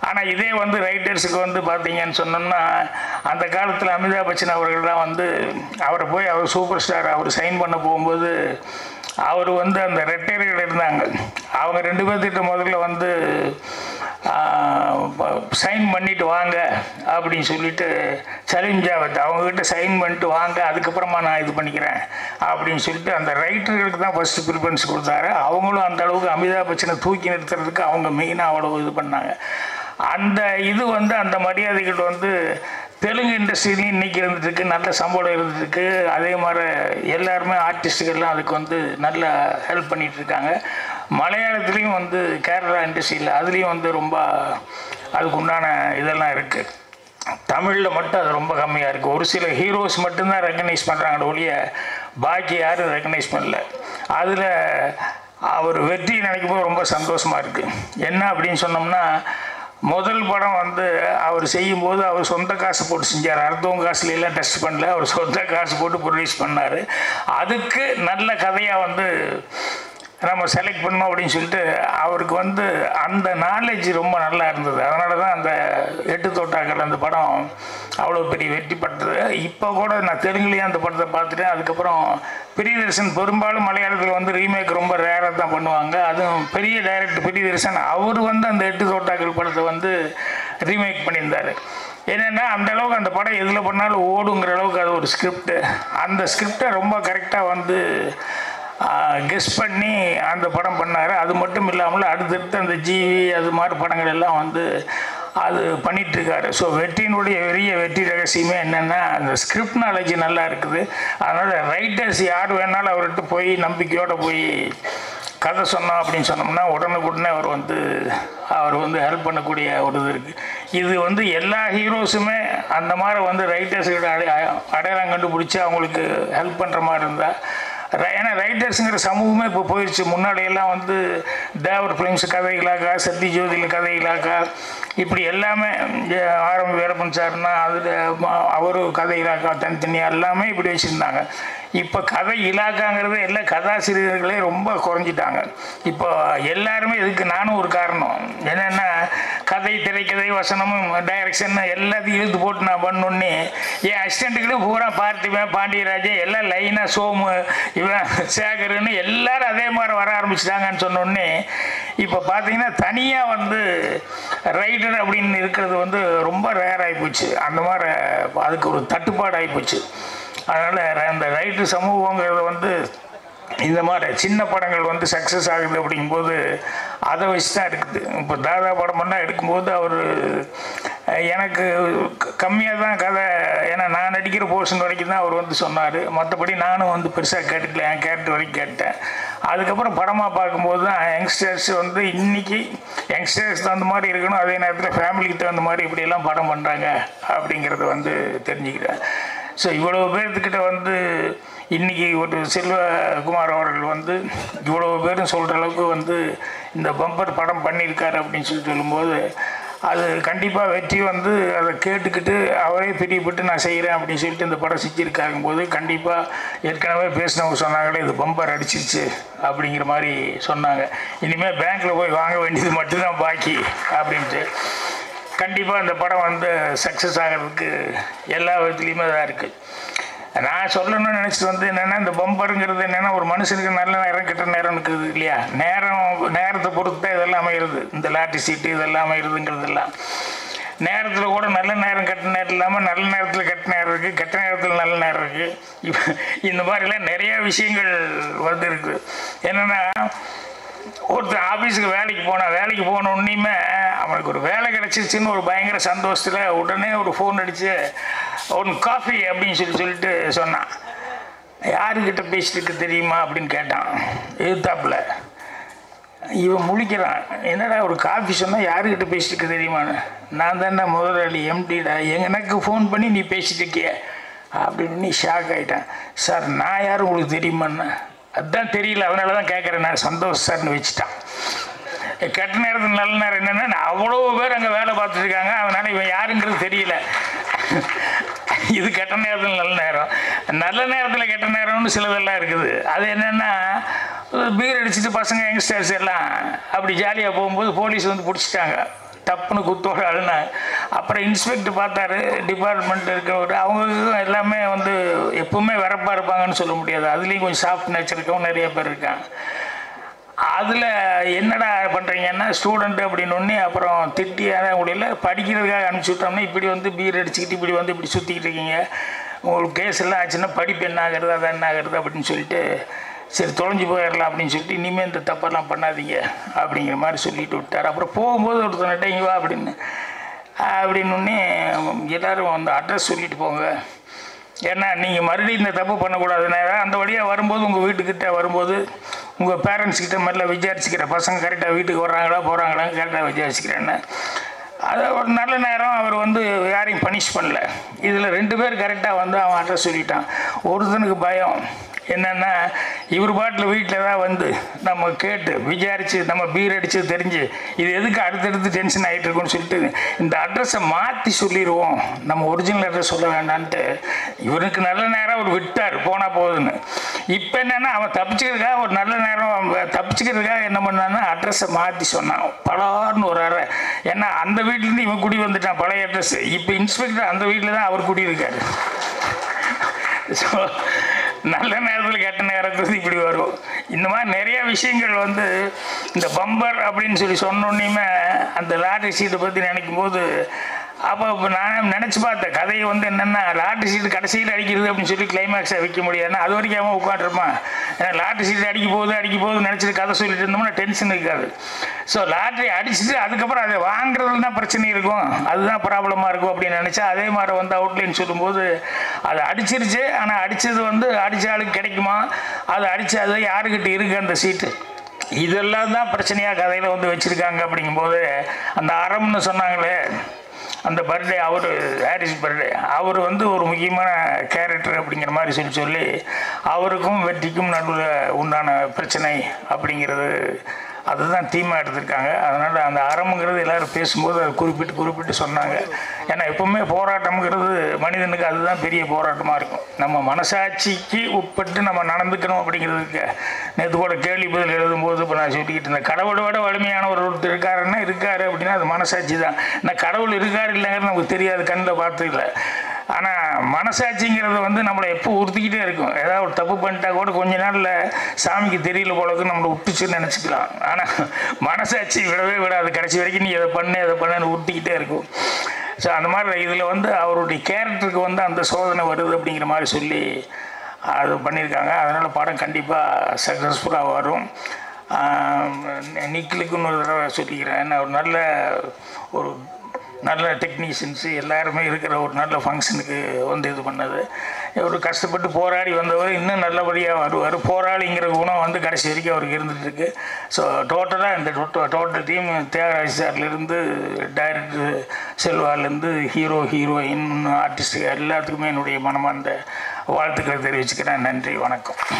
ஆனால் இதே வந்து ரைட்டர்ஸுக்கு வந்து பார்த்தீங்கன்னு சொன்னோம்னா அந்த காலத்தில் அமிதாப் பச்சன் அவர்கள்லாம் வந்து அவரை போய் அவர் சூப்பர் ஸ்டார் அவர் சைன் பண்ண போகும்போது அவர் வந்து அந்த ரெட்டையர்கள் இருந்தாங்க அவங்க ரெண்டு பேர்த்திட்ட முதல்ல வந்து சைன் பண்ணிட்டு வாங்க அப்படின்னு சொல்லிட்டு சலீம் ஜாவத் அவங்கக்கிட்ட சைன் பண்ணிட்டு வாங்க அதுக்கப்புறமா நான் இது பண்ணிக்கிறேன் அப்படின்னு சொல்லிட்டு அந்த ரைட்டர்களுக்கு தான் ஃபஸ்ட்டு ப்ரிஃபரன்ஸ் கொடுத்தாரு அவங்களும் அந்த அளவுக்கு அமிதாப் பச்சனை தூக்கி நிறுத்துறதுக்கு அவங்க மெயினாக அவ்வளோ இது பண்ணாங்க அந்த இது வந்து அந்த மரியாதைகள் வந்து தெலுங்கு இண்டஸ்ட்ரியிலையும் இன்றைக்கி இருந்துட்டுருக்கு நல்ல சம்பளம் இருந்துட்டுருக்கு அதே மாதிரி எல்லாருமே ஆர்டிஸ்ட்டுகள்லாம் அதுக்கு வந்து நல்ல ஹெல்ப் பண்ணிட்டு இருக்காங்க மலையாளத்துலேயும் வந்து கேரளா இண்டஸ்ட்ரியில் அதுலேயும் வந்து ரொம்ப அதுக்கு உண்டான இதெல்லாம் இருக்குது தமிழில் மட்டும் அது ரொம்ப கம்மியாக இருக்குது ஒரு சில ஹீரோஸ் மட்டும்தான் ரெக்கக்னைஸ் பண்ணுறாங்க ஒழிய பாக்கி யாரும் ரெக்கக்னைஸ் பண்ணல அதில் அவர் வெற்றி நினைக்கும் போது ரொம்ப சந்தோஷமாக இருக்குது என்ன அப்படின்னு சொன்னோம்னா முதல் படம் வந்து அவர் செய்யும்போது அவர் சொந்த காசு போட்டு செஞ்சார் அடுத்தவங்க காசுல எல்லாம் டெஸ்ட் பண்ணல அவர் சொந்த காசு போட்டு ப்ரொடியூஸ் பண்ணார் அதுக்கு நல்ல கதையாக வந்து நம்ம செலக்ட் பண்ணோம் அப்படின்னு சொல்லிட்டு அவருக்கு வந்து அந்த நாலேஜ் ரொம்ப நல்லா இருந்தது அதனால தான் அந்த எட்டு தோட்டாக்கள் அந்த படம் அவ்வளோ பெரிய வெற்றி பட்டது இப்போ கூட நான் தெலுங்குலேயும் அந்த படத்தை பார்த்துட்டேன் அதுக்கப்புறம் பிரியதர்சன் பெரும்பாலும் மலையாளத்தில் வந்து ரீமேக் ரொம்ப ரேராக தான் பண்ணுவாங்க அதுவும் பெரிய டைரக்டர் பிரியதர்சன் அவர் வந்து அந்த எட்டு தோட்டாக்கள் படத்தை வந்து ரீமேக் பண்ணியிருந்தார் என்னென்னா அந்த அளவுக்கு அந்த படம் எதில் பண்ணாலும் ஓடுங்கிற அளவுக்கு அது ஒரு ஸ்கிரிப்ட் அந்த ஸ்கிரிப்டை ரொம்ப கரெக்டாக வந்து கெஸ் பண்ணி அந்த படம் பண்ணார் அது மட்டும் இல்லாமல் அடுத்தடுத்து அந்த ஜிவி அது மாதிரி படங்கள் எல்லாம் வந்து அது பண்ணிகிட்ருக்காரு ஸோ வெற்றியினுடைய பெரிய வெற்றி ரகசியமே என்னென்னா அந்த ஸ்கிரிப்ட் நாலேஜ் நல்லா இருக்குது அதனால் ரைட்டர்ஸ் யார் வேணாலும் அவர்கிட்ட போய் நம்பிக்கையோடு போய் கதை சொன்னோம் அப்படின்னு சொன்னோம்னா உடனுக்குடனே அவர் வந்து அவர் வந்து ஹெல்ப் பண்ணக்கூடிய ஒரு இது இருக்குது இது வந்து எல்லா ஹீரோஸுமே அந்த மாதிரி வந்து ரைட்டர்ஸுக்கிட்ட அடை அடையாளம் கண்டுபிடிச்சி அவங்களுக்கு ஹெல்ப் பண்ணுற மாதிரி இருந்தால் ரை- ஏன்னா ரைட்டர்ஸுங்கிற சமூகமே இப்போ போயிடுச்சு முன்னாடியெல்லாம் வந்து தேவர் ஃபிலிம்ஸ் கதைகளாக்கா சத்ய ஜோதியில் கதைகளாக்கா இப்படி எல்லாமே அஹ், ஆரம்பி வீரப்பன் சார்னா அதில் அவரும் கதைகளாக்கா தனித்தனியாக எல்லாமே இப்படி வச்சுருந்தாங்க இப்போ கதை இலாக்காங்கிறது எல்லாம் கதாசிரியர்களே ரொம்ப குறைஞ்சிட்டாங்க இப்போ எல்லாருமே இதுக்கு நானும் ஒரு காரணம் என்னென்னா கதை திரைக்கதை வசனமும் டைரக்ஷன் எல்லாத்தையும் இழுத்து போட்டு நான் பண்ணோன்னே என் அசிஸ்டண்ட்டுகளே பூரா பார்த்திபன் பாண்டியராஜன் எல்லாம் லைனாக சோமு இவன் சேகருன்னு எல்லாரும் அதே மாதிரி வர ஆரம்பிச்சிட்டாங்கன்னு சொன்னோடனே இப்போ பார்த்தீங்கன்னா தனியாக வந்து ரைடர் அப்படின்னு இருக்கிறது வந்து ரொம்ப ரேர் ஆகிப்போச்சு அந்த மாதிரி அதுக்கு ஒரு தட்டுப்பாடு ஆகிப்போச்சு அதனால் அந்த ரைட்டு சமூகங்கிறது வந்து இந்த மாதிரி சின்ன படங்கள் வந்து சக்ஸஸ் ஆகுது அப்படிங்கும்போது அதை வச்சு தான் இருக்குது இப்போ தாதா படம் பண்ணால் எடுக்கும்போது அவர் எனக்கு கம்மியாக தான் கதை ஏன்னா நான் நடிக்கிற போர்ஷன் வரைக்கும் தான் அவர் வந்து சொன்னார் மற்றபடி நானும் வந்து பெருசாக கேட்டுக்கல என் கேரக்டர் வரைக்கும் கேட்டேன் அதுக்கப்புறம் படமாக பார்க்கும்போது தான் யங்ஸ்டர்ஸ் வந்து இன்னைக்கு யங்ஸ்டர்ஸ் தகுந்த மாதிரி இருக்கணும் அதே நேரத்தில் ஃபேமிலிக்கு தகுந்த மாதிரி இப்படியெல்லாம் படம் பண்ணுறாங்க அப்படிங்கிறத வந்து தெரிஞ்சுக்கிறேன் ஸோ இவ்வளோ பேர்த்துக்கிட்ட வந்து இன்றைக்கி ஒரு செல்வகுமார் அவர்கள் வந்து இவ்வளோ பேரும் சொல்கிற அளவுக்கு வந்து இந்த பம்பர் படம் பண்ணியிருக்காரு அப்படின்னு சொல்லி சொல்லும்போது அது கண்டிப்பாக வெற்றி வந்து அதை கேட்டுக்கிட்டு அவரே பிரியப்பட்டு நான் செய்கிறேன் அப்படின்னு சொல்லிட்டு இந்த படம் செஞ்சுருக்காகும் போது கண்டிப்பாக ஏற்கனவே பேசினவங்க சொன்னாங்களே இது பம்பர் அடிச்சிருச்சு அப்படிங்கிற மாதிரி சொன்னாங்க இனிமேல் பேங்க்கில் போய் வாங்க வேண்டியது மட்டும்தான் பாக்கி அப்படின்ட்டு கண்டிப்பாக இந்த படம் வந்து சக்ஸஸ் ஆகிறதுக்கு எல்லா விதத்துலேயுமே இதாக இருக்குது நான் சொல்லணும்னு நினச்சிட்டு வந்து என்னென்னா இந்த பம்பருங்கிறது என்னென்னா ஒரு மனுஷனுக்கு நல்ல நேரம் கெட்ட நேரம் இருக்குது இல்லையா நேரம் நேரத்தை பொறுத்து தான் இதெல்லாம் அமையிறது இந்த லாட்டி சீட்டு இதெல்லாம் அமையிறதுங்கிறதெல்லாம் நேரத்தில் கூட நல்ல நேரம் கெட்ட நேரம் இல்லாமல் நல்ல நேரத்தில் கெட்ட நேரம் இருக்குது கெட்ட நேரத்தில் நல்ல நேரம் இருக்குது இப்போ இந்த மாதிரிலாம் நிறையா விஷயங்கள் வந்து இருக்குது என்னென்னா ஒருத்தர் ஆஃபீஸுக்கு வேலைக்கு போனான் வேலைக்கு போன உடனேயுமே அவனுக்கு ஒரு வேலை கிடச்சிருச்சுன்னு ஒரு பயங்கர சந்தோஷத்தில் உடனே ஒரு ஃபோன் அடித்து ஒன்று காஃபி அப்படின்னு சொல்லி சொல்லிட்டு சொன்னான் யாருக்கிட்ட பேசிட்டு இருக்கு தெரியுமா அப்படின்னு கேட்டான் எதிர்த்தாப்புல இவன் முழிக்கிறான் என்னடா ஒரு காஃபி சொன்னால் யாருக்கிட்ட பேசிட்டு இருக்கு தெரியுமான்னு நான் தானே முதலாளி எம்டிடா எனக்கு ஃபோன் பண்ணி நீ பேசிட்டு இருக்கிய அப்படின்னு நீ ஷாக் ஆகிட்டேன் சார் நான் யாரும் உங்களுக்கு தெரியுமான்னு அதான் தெரியல அதனால தான் கேட்குறேன் நான் சந்தோஷ் சார்னு வச்சுட்டான் கெட்ட நேரத்தில் நல்ல நேரம் என்னென்னா அவ்வளோ பேர் அங்கே வேலை பார்த்துட்டு இருக்காங்க அதனால் இவன் யாருங்கிறது தெரியல இது கெட்ட நேரத்தில் நல்ல நேரம் நல்ல நேரத்தில் கெட்ட நேரம்னு சிலதெல்லாம் இருக்குது அது என்னென்னா பீர் அடிச்சுட்டு பசங்க யங்ஸ்டர்ஸ் எல்லாம் அப்படி ஜாலியாக போகும்போது போலீஸ் வந்து பிடிச்சிட்டாங்க டப்புன்னு குத்தோட அழுனாங்க அப்புறம் இன்ஸ்பெக்டர் பார்த்தாரு டிபார்ட்மெண்ட் இருக்கவர் அவங்களுக்கும் எல்லாமே வந்து எப்பவுமே வரப்பாக இருப்பாங்கன்னு சொல்ல முடியாது அதுலேயும் கொஞ்சம் சாஃப்ட் நேச்சர் இருக்கவங்க நிறைய பேர் இருக்காங்க அதில் என்னடா பண்ணுறீங்கன்னா ஸ்டூடெண்ட் அப்படின்னு ஒன்று அப்புறம் திட்டி முடியல படிக்கிறதுக்காக அனுப்பிச்சி விட்டோம்னா இப்படி வந்து பீர் அடிச்சுக்கிட்டு இப்படி வந்து இப்படி சுற்றிக்கிட்டு இருக்கீங்க உங்களுக்கு கேஸ் எல்லாம் ஆச்சுன்னா படிப்பு என்ன ஆகுறது அது என்ன ஆகுறது அப்படின்னு சொல்லிட்டு சரி தொலைஞ்சு போயிடலாம் அப்படின்னு சொல்லிட்டு இனிமேல் இந்த தப்பெல்லாம் பண்ணாதீங்க அப்படிங்கிற மாதிரி சொல்லிட்டு விட்டார் அப்புறம் போகும்போது ஒருத்தர்கிட்ட இங்கே வா அப்படின்னு அப்படின்னு ஒன்னே எல்லோரும் அந்த அட்ரஸ் சொல்லிட்டு போங்க ஏன்னா நீங்கள் மறுபடியும் இந்த தப்பு பண்ணக்கூடாதுன்னா அந்த வழியாக வரும்போது உங்கள் வீட்டுக்கிட்ட வரும்போது உங்கள் பேரண்ட்ஸ் கிட்ட முதல்ல விசாரிச்சுக்கிற பசங்க கரெக்டாக வீட்டுக்கு வர்றாங்களா போகிறாங்களான்னு கரெக்டாக விசாரிச்சுக்கிறேன்னு அது ஒரு நல்ல நேரம் அவர் வந்து யாரையும் பனிஷ் பண்ணல இதில் ரெண்டு பேர் கரெக்டாக வந்து அவன் அட்ரஸ் சொல்லிட்டான் ஒருத்தனுக்கு பயம் என்னென்னா இவர் பாட்டில் வீட்டில் தான் வந்து நம்ம கேட்டு விசாரித்து நம்ம பீர் அடித்து தெரிஞ்சு இது எதுக்கு அடுத்தடுத்து டென்ஷன் ஆகிட்டு இருக்குன்னு சொல்லிட்டு இந்த அட்ரஸை மாற்றி சொல்லிடுவோம் நம்ம ஒரிஜினல் அட்ரஸ் சொல்ல வேண்டான்ட்டு இவனுக்கு நல்ல நேரம் அவர் விட்டார் போனால் போகுதுன்னு இப்போ என்னென்னா அவன் தப்பிச்சுக்கிறதுக்காக ஒரு நல்ல நேரம் அவன் தப்பிச்சுக்கிறதுக்காக என்ன பண்ணான்னா அட்ரஸை மாற்றி சொன்னான் பலார்னு ஒரு அறை ஏன்னா அந்த வீட்டிலேருந்து இவன் குடி வந்துட்டான் பழைய அட்ரஸ் இப்போ இன்ஸ்பெக்டர் அந்த வீட்டில் தான் அவர் குடியிருக்காரு ஸோ நல்ல நேரத்தில் கெட்ட நேரத்துக்கு இப்படி வரும் இந்த மாதிரி நிறைய விஷயங்கள் வந்து இந்த பம்பர் அப்படின்னு சொல்லி சொன்னோன்னையுமே அந்த லாட்ரி சீட்டை பற்றி நினைக்கும் போது அப்போ இப்போ நான் நினச்சி பார்த்தேன் கதையை வந்து என்னென்னா லாட்ரி சீட்டு கடைசியில் அடிக்கிறது அப்படின்னு சொல்லி கிளைமேக்ஸை வைக்க முடியாதுன்னா அது வரைக்கும் அவன் உட்காந்துருப்பான் ஏன்னா லாட்ரி சீட்டு அடிக்க போகுது அடிக்க போகுது நினச்சிட்டு கதை சொல்லிட்டு இருந்தோம்னா டென்ஷன் இருக்காது ஸோ லாட்ரி அடிச்சுட்டு அதுக்கப்புறம் அதை வாங்குறதுல தான் பிரச்சனை இருக்கும் அதுதான் ப்ராப்ளமாக இருக்கும் அப்படின்னு நினச்சா அதே மாதிரி வந்து அவுட்லைன் சொல்லும்போது அது அடிச்சிருச்சு ஆனால் அடித்தது வந்து அடித்த ஆளுக்கு கிடைக்குமா அது அடித்து அது யாருக்கிட்ட இருக்குது அந்த சீட்டு இதெல்லாம் தான் பிரச்சனையாக கதையில் வந்து வச்சுருக்காங்க அப்படிங்கும்போது அந்த அறம்னு சொன்னாங்களே அந்த பர்த்டே அவர் ஹாரிஸ் பர்த்டே அவர் வந்து ஒரு முக்கியமான கேரக்டர் அப்படிங்கிற மாதிரி சொல்லி சொல்லி அவருக்கும் வெற்றிக்கும் நடுவில் உண்டான பிரச்சனை அப்படிங்கிறது அதுதான் தீமாக எடுத்திருக்காங்க அதனால் அந்த அறம்ங்கிறது எல்லோரும் பேசும்போது அதை குறிப்பிட்டு குறிப்பிட்டு சொன்னாங்க ஏன்னா எப்பவுமே போராட்டம்ங்கிறது மனிதனுக்கு அதுதான் பெரிய போராட்டமாக இருக்கும் நம்ம மனசாட்சிக்கு உட்பட்டு நம்ம நடந்துக்கணும் அப்படிங்கிறதுக்கு நேற்று கூட கேள்வி பதில் எழுதும்போது இப்போ நான் சொல்லிக்கிட்டு இருந்தேன் கடவுளை விட வலிமையான ஒரு ஒருத்தர் இருக்காருன்னா இருக்காரு அப்படின்னா அது மனசாட்சி தான் ஏன்னா கடவுள் இருக்காரு இல்லைங்கிறது நமக்கு தெரியாது கண்ணில் பார்த்து இல்லை ஆனால் மனசாட்சிங்கிறது வந்து நம்மளை எப்போ உறுத்திக்கிட்டே இருக்கும் ஏதாவது ஒரு தப்பு பண்ணிட்டா கூட கொஞ்ச நாளில் சாமிக்கு தெரியல போலக்கு நம்மளை விட்டுச்சுன்னு நினச்சிக்கலாம் ஆனால் மனசாட்சி விடவே விடாது கடைசி வரைக்கும் நீ எதை பண்ணு எதை பண்ணுன்னு உறுத்திக்கிட்டே இருக்கும் ஸோ அந்த மாதிரி இதில் வந்து அவருடைய கேரக்டருக்கு வந்து அந்த சோதனை வருது அப்படிங்கிற மாதிரி சொல்லி அது பண்ணியிருக்காங்க அதனால் படம் கண்டிப்பாக சக்ஸஸ்ஃபுல்லாக வரும் நிக்கிலுக்கு இன்னொரு தடவை சொல்லிக்கிறேன் ஏன்னா ஒரு நல்ல ஒரு நல்ல டெக்னீஷியன்ஸு எல்லாருமே இருக்கிற ஒரு நல்ல ஃபங்க்ஷனுக்கு வந்து இது பண்ணது ஒரு கஷ்டப்பட்டு போராடி வந்தவர் இன்னும் நல்லபடியாக வருவார் போராளிங்கிற குணம் வந்து கடைசி வரைக்கும் அவருக்கு இருந்துகிட்டு இருக்கு ஸோ டோட்டலாக இந்த டோட்டல் டீம் தியாகராஜ் சார்லேருந்து டைரக்டர் செல்வாலேருந்து ஹீரோ ஹீரோயின் ஆர்டிஸ்ட் எல்லாத்துக்குமே என்னுடைய மனமார்ந்த வாழ்த்துக்களை தெரிவிச்சுக்கிறேன் நன்றி வணக்கம்